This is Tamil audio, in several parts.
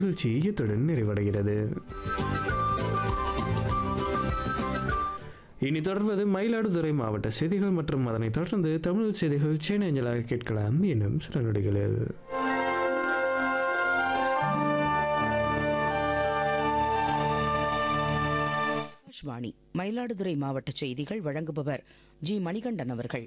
நிகழ்ச்சி இத்துடன் நிறைவடைகிறது இனி தொடர்வது மயிலாடுதுறை மாவட்ட செய்திகள் மற்றும் அதனைத் தொடர்ந்து தமிழ் செய்திகள் சென்னை அஞ்சலாக கேட்கலாம் இன்னும் சில நொடிகளில் ஆகாஷ்வாணி மயிலாடுதுறை மாவட்ட செய்திகள் வழங்குபவர் ஜி மணிகண்டன் அவர்கள்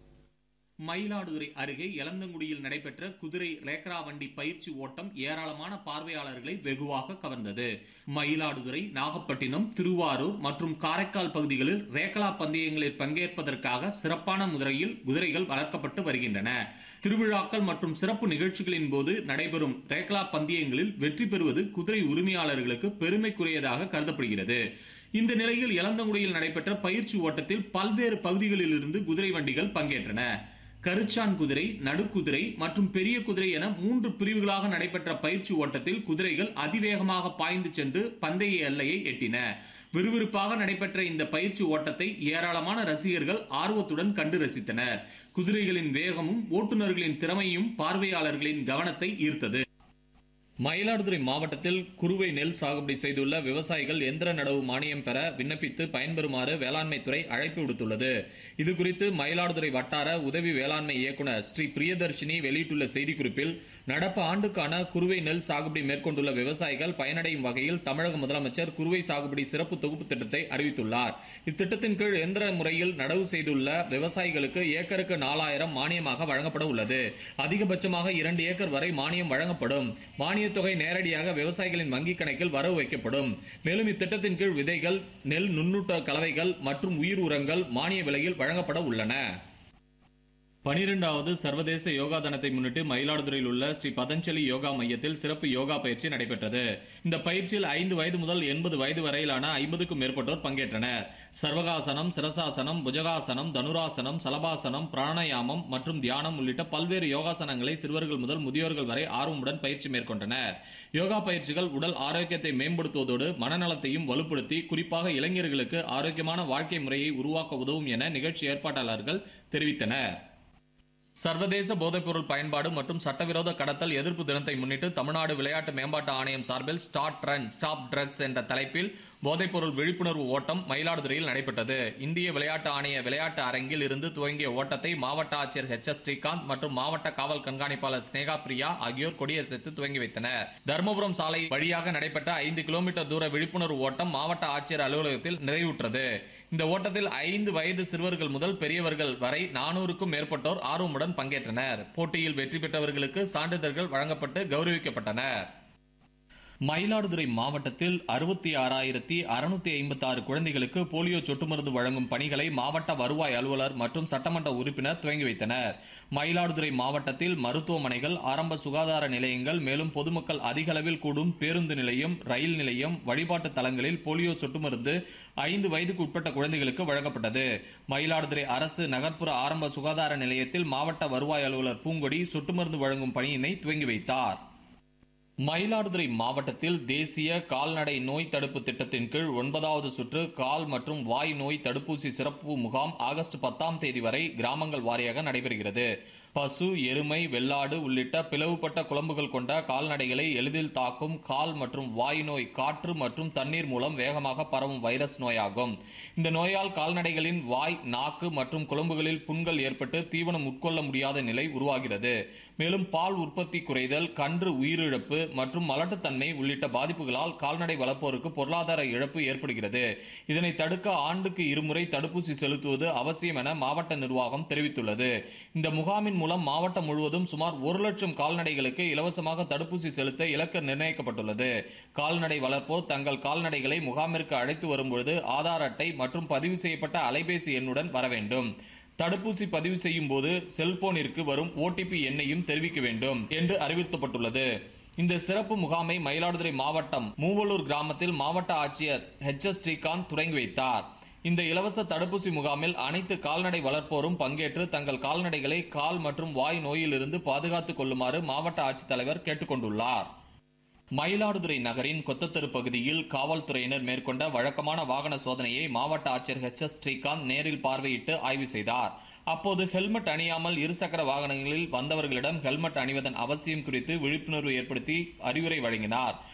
மயிலாடுதுறை அருகே எலந்தங்குடியில் நடைபெற்ற குதிரை ரேக்ரா வண்டி பயிற்சி ஓட்டம் ஏராளமான பார்வையாளர்களை வெகுவாக கவர்ந்தது மயிலாடுதுறை நாகப்பட்டினம் திருவாரூர் மற்றும் காரைக்கால் பகுதிகளில் ரேக்லா பந்தயங்களில் பங்கேற்பதற்காக சிறப்பான முறையில் குதிரைகள் வளர்க்கப்பட்டு வருகின்றன திருவிழாக்கள் மற்றும் சிறப்பு நிகழ்ச்சிகளின் போது நடைபெறும் ரேக்லா பந்தயங்களில் வெற்றி பெறுவது குதிரை உரிமையாளர்களுக்கு பெருமைக்குரியதாக கருதப்படுகிறது இந்த நிலையில் எலந்தங்குடியில் நடைபெற்ற பயிற்சி ஓட்டத்தில் பல்வேறு பகுதிகளில் இருந்து குதிரை வண்டிகள் பங்கேற்றன கருச்சான் குதிரை நடுக்குதிரை மற்றும் பெரிய குதிரை என மூன்று பிரிவுகளாக நடைபெற்ற பயிற்சி ஓட்டத்தில் குதிரைகள் அதிவேகமாக பாய்ந்து சென்று பந்தய எல்லையை எட்டின விறுவிறுப்பாக நடைபெற்ற இந்த பயிற்சி ஓட்டத்தை ஏராளமான ரசிகர்கள் ஆர்வத்துடன் கண்டு ரசித்தனர் குதிரைகளின் வேகமும் ஓட்டுநர்களின் திறமையும் பார்வையாளர்களின் கவனத்தை ஈர்த்தது மயிலாடுதுறை மாவட்டத்தில் குறுவை நெல் சாகுபடி செய்துள்ள விவசாயிகள் எந்திர நடவு மானியம் பெற விண்ணப்பித்து பயன்பெறுமாறு வேளாண்மை துறை அழைப்பு விடுத்துள்ளது இது குறித்து மயிலாடுதுறை வட்டார உதவி வேளாண்மை இயக்குனர் ஸ்ரீ பிரியதர்ஷினி வெளியிட்டுள்ள செய்திக்குறிப்பில் நடப்பு ஆண்டுக்கான குறுவை நெல் சாகுபடி மேற்கொண்டுள்ள விவசாயிகள் பயனடையும் வகையில் தமிழக முதலமைச்சர் குறுவை சாகுபடி சிறப்பு தொகுப்பு திட்டத்தை அறிவித்துள்ளார் இத்திட்டத்தின் கீழ் எந்திர முறையில் நடவு செய்துள்ள விவசாயிகளுக்கு ஏக்கருக்கு நாலாயிரம் மானியமாக வழங்கப்பட உள்ளது அதிகபட்சமாக இரண்டு ஏக்கர் வரை மானியம் வழங்கப்படும் மானியத் தொகை நேரடியாக விவசாயிகளின் வங்கிக் கணக்கில் வரவு வைக்கப்படும் மேலும் இத்திட்டத்தின் கீழ் விதைகள் நெல் நுண்ணூட்ட கலவைகள் மற்றும் உயிர் உரங்கள் மானிய விலையில் வழங்கப்பட உள்ளன பனிரெண்டாவது சர்வதேச யோகா தினத்தை முன்னிட்டு மயிலாடுதுறையில் உள்ள ஸ்ரீ பதஞ்சலி யோகா மையத்தில் சிறப்பு யோகா பயிற்சி நடைபெற்றது இந்த பயிற்சியில் ஐந்து வயது முதல் எண்பது வயது வரையிலான ஐம்பதுக்கும் மேற்பட்டோர் பங்கேற்றனர் சர்வகாசனம் சிரசாசனம் புஜகாசனம் தனுராசனம் சலபாசனம் பிராணாயாமம் மற்றும் தியானம் உள்ளிட்ட பல்வேறு யோகாசனங்களை சிறுவர்கள் முதல் முதியோர்கள் வரை ஆர்வமுடன் பயிற்சி மேற்கொண்டனர் யோகா பயிற்சிகள் உடல் ஆரோக்கியத்தை மேம்படுத்துவதோடு மனநலத்தையும் வலுப்படுத்தி குறிப்பாக இளைஞர்களுக்கு ஆரோக்கியமான வாழ்க்கை முறையை உருவாக்க உதவும் என நிகழ்ச்சி ஏற்பாட்டாளர்கள் தெரிவித்தனர் சர்வதேச போதைப்பொருள் பயன்பாடு மற்றும் சட்டவிரோத கடத்தல் எதிர்ப்பு தினத்தை முன்னிட்டு தமிழ்நாடு விளையாட்டு மேம்பாட்டு ஆணையம் சார்பில் ஸ்டார்ட் ரன் ஸ்டாப் ட்ரக்ஸ் என்ற தலைப்பில் போதைப்பொருள் விழிப்புணர்வு ஓட்டம் மயிலாடுதுறையில் நடைபெற்றது இந்திய விளையாட்டு ஆணைய விளையாட்டு அரங்கில் இருந்து துவங்கிய ஓட்டத்தை மாவட்ட ஆட்சியர் ஹெச் எஸ் ஸ்ரீகாந்த் மற்றும் மாவட்ட காவல் கண்காணிப்பாளர் ஸ்னேகா பிரியா ஆகியோர் கொடியசைத்து துவங்கி வைத்தனர் தர்மபுரம் சாலை வழியாக நடைபெற்ற ஐந்து கிலோமீட்டர் தூர விழிப்புணர்வு ஓட்டம் மாவட்ட ஆட்சியர் அலுவலகத்தில் நிறைவுற்றது இந்த ஓட்டத்தில் ஐந்து வயது சிறுவர்கள் முதல் பெரியவர்கள் வரை நானூறுக்கும் மேற்பட்டோர் ஆர்வமுடன் பங்கேற்றனர் போட்டியில் வெற்றி பெற்றவர்களுக்கு சான்றிதழ்கள் வழங்கப்பட்டு கௌரவிக்கப்பட்டனர் மயிலாடுதுறை மாவட்டத்தில் அறுபத்தி ஆறாயிரத்தி அறுநூத்தி ஐம்பத்தி ஆறு குழந்தைகளுக்கு போலியோ சொட்டு மருந்து வழங்கும் பணிகளை மாவட்ட வருவாய் அலுவலர் மற்றும் சட்டமன்ற உறுப்பினர் துவங்கி வைத்தனர் மயிலாடுதுறை மாவட்டத்தில் மருத்துவமனைகள் ஆரம்ப சுகாதார நிலையங்கள் மேலும் பொதுமக்கள் அதிக அளவில் கூடும் பேருந்து நிலையம் ரயில் நிலையம் வழிபாட்டு தலங்களில் போலியோ சொட்டு மருந்து ஐந்து வயதுக்கு உட்பட்ட குழந்தைகளுக்கு வழங்கப்பட்டது மயிலாடுதுறை அரசு நகர்ப்புற ஆரம்ப சுகாதார நிலையத்தில் மாவட்ட வருவாய் அலுவலர் பூங்கொடி சொட்டு மருந்து வழங்கும் பணியினை துவங்கி வைத்தார் மயிலாடுதுறை மாவட்டத்தில் தேசிய கால்நடை நோய் தடுப்பு திட்டத்தின் கீழ் ஒன்பதாவது சுற்று கால் மற்றும் வாய் நோய் தடுப்பூசி சிறப்பு முகாம் ஆகஸ்ட் பத்தாம் தேதி வரை கிராமங்கள் வாரியாக நடைபெறுகிறது பசு எருமை வெள்ளாடு உள்ளிட்ட பிளவுபட்ட குழம்புகள் கொண்ட கால்நடைகளை எளிதில் தாக்கும் கால் மற்றும் வாய் நோய் காற்று மற்றும் தண்ணீர் மூலம் வேகமாக பரவும் வைரஸ் நோயாகும் இந்த நோயால் கால்நடைகளின் வாய் நாக்கு மற்றும் குழம்புகளில் புண்கள் ஏற்பட்டு தீவனம் உட்கொள்ள முடியாத நிலை உருவாகிறது மேலும் பால் உற்பத்தி குறைதல் கன்று உயிரிழப்பு மற்றும் மலட்டுத்தன்மை உள்ளிட்ட பாதிப்புகளால் கால்நடை வளர்ப்போருக்கு பொருளாதார இழப்பு ஏற்படுகிறது இதனை தடுக்க ஆண்டுக்கு இருமுறை தடுப்பூசி செலுத்துவது அவசியம் என மாவட்ட நிர்வாகம் தெரிவித்துள்ளது இந்த முகாமின் மூலம் மாவட்டம் முழுவதும் சுமார் ஒரு லட்சம் கால்நடைகளுக்கு இலவசமாக தடுப்பூசி செலுத்த இலக்கு நிர்ணயிக்கப்பட்டுள்ளது கால்நடை வளர்ப்போர் தங்கள் கால்நடைகளை முகாமிற்கு அழைத்து வரும்பொழுது ஆதார் அட்டை மற்றும் பதிவு செய்யப்பட்ட அலைபேசி எண்ணுடன் வர வேண்டும் தடுப்பூசி பதிவு செய்யும் போது செல்போனிற்கு வரும் ஓடிபி எண்ணையும் தெரிவிக்க வேண்டும் என்று அறிவுறுத்தப்பட்டுள்ளது இந்த சிறப்பு முகாமை மயிலாடுதுறை மாவட்டம் மூவலூர் கிராமத்தில் மாவட்ட ஆட்சியர் ஹெச் எஸ் ஸ்ரீகாந்த் தொடங்கி வைத்தார் இந்த இலவச தடுப்பூசி முகாமில் அனைத்து கால்நடை வளர்ப்போரும் பங்கேற்று தங்கள் கால்நடைகளை கால் மற்றும் வாய் நோயிலிருந்து பாதுகாத்துக் கொள்ளுமாறு மாவட்ட ஆட்சித்தலைவர் கேட்டுக்கொண்டுள்ளார் மயிலாடுதுறை நகரின் கொத்தத்தெரு பகுதியில் காவல்துறையினர் மேற்கொண்ட வழக்கமான வாகன சோதனையை மாவட்ட ஆட்சியர் ஹெச் எஸ் ஸ்ரீகாந்த் நேரில் பார்வையிட்டு ஆய்வு செய்தார் அப்போது ஹெல்மெட் அணியாமல் இருசக்கர வாகனங்களில் வந்தவர்களிடம் ஹெல்மெட் அணிவதன் அவசியம் குறித்து விழிப்புணர்வு ஏற்படுத்தி அறிவுரை வழங்கினார்